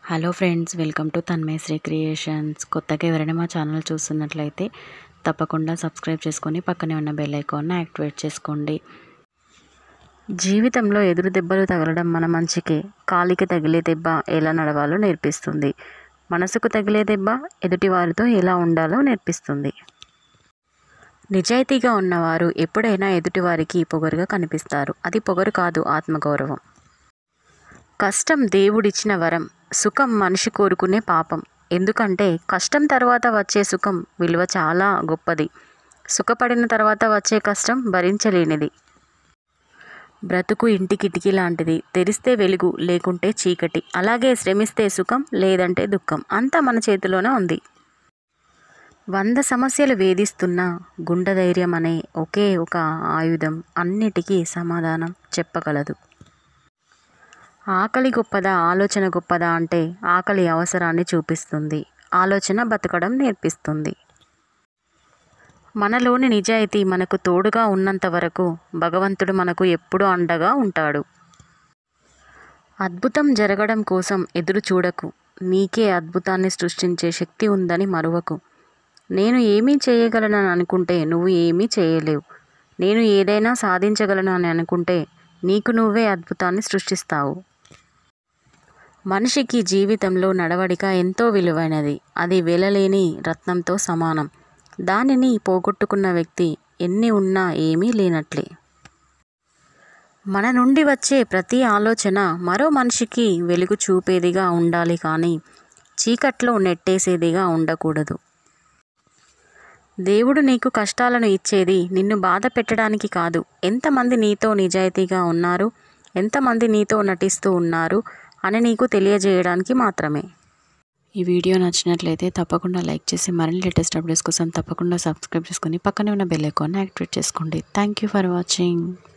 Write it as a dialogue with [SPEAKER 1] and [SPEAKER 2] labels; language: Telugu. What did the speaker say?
[SPEAKER 1] hello friends welcome to Tanmayasri creations కొత్తగా ఎవరైనా మా ఛానల్ చూస్తున్నట్లయితే తప్పకుండా సబ్స్క్రైబ్ చేసుకొని పక్కనే ఉన్న బెల్ ఐకాన్ని యాక్టివేట్ చేసుకోండి జీవితంలో ఎదురు దెబ్బలు తగలడం మన మంచికే కాలికి తగిలే దెబ్బ ఎలా నడవాలో నేర్పిస్తుంది మనసుకు తగిలే దెబ్బ ఎదుటివారితో ఎలా ఉండాలో నేర్పిస్తుంది నిజాయితీగా ఉన్నవారు ఎప్పుడైనా ఎదుటివారికి పొగరుగా కనిపిస్తారు అది పొగరు కాదు ఆత్మగౌరవం కష్టం దేవుడిచ్చిన వరం సుఖం మనిషి కోరుకునే పాపం ఎందుకంటే కష్టం తర్వాత వచ్చే సుఖం విలువ చాలా గొప్పది సుఖపడిన తర్వాత వచ్చే కష్టం భరించలేనిది బ్రతుకు ఇంటి కిటికీ లాంటిది తెరిస్తే వెలుగు లేకుంటే చీకటి అలాగే శ్రమిస్తే సుఖం లేదంటే దుఃఖం అంతా మన చేతిలోనే ఉంది వంద సమస్యలు వేధిస్తున్న గుండె ధైర్యం అనే ఒకే ఒక ఆయుధం అన్నిటికీ సమాధానం చెప్పగలదు ఆకలి గొప్పదా ఆలోచన గొప్పదా అంటే ఆకలి అవసరాన్ని చూపిస్తుంది ఆలోచన బతకడం నేర్పిస్తుంది మనలోని నిజాయితీ మనకు తోడుగా ఉన్నంత వరకు భగవంతుడు మనకు ఎప్పుడూ అండగా ఉంటాడు అద్భుతం జరగడం కోసం ఎదురు చూడకు నీకే అద్భుతాన్ని సృష్టించే శక్తి ఉందని మరువకు నేను ఏమీ చేయగలనని అనుకుంటే నువ్వు ఏమీ చేయలేవు నేను ఏదైనా సాధించగలను అని అనుకుంటే నీకు నువ్వే అద్భుతాన్ని సృష్టిస్తావు మనిషికి జీవితంలో నడవడిక ఎంతో విలువైనది అది వెలలేని రత్నంతో సమానం దానిని పోగొట్టుకున్న వ్యక్తి ఎన్ని ఉన్నా ఏమీ లేనట్లే మన నుండి వచ్చే ప్రతి ఆలోచన మరో మనిషికి వెలుగు చూపేదిగా ఉండాలి కానీ చీకట్లో నెట్టేసేదిగా ఉండకూడదు దేవుడు నీకు కష్టాలను ఇచ్చేది నిన్ను బాధ పెట్టడానికి కాదు ఎంతమంది నీతో నిజాయితీగా ఉన్నారు ఎంతమంది నీతో నటిస్తూ ఉన్నారు అని నీకు తెలియజేయడానికి మాత్రమే ఈ వీడియో నచ్చినట్లయితే తప్పకుండా లైక్ చేసి మరిన్ని లేటెస్ట్ అప్డేట్స్ కోసం తప్పకుండా సబ్స్క్రైబ్ చేసుకొని పక్కనే ఉన్న బెల్ ఐకాన్ని యాక్టివేట్ చేసుకోండి థ్యాంక్ యూ ఫర్ వాచింగ్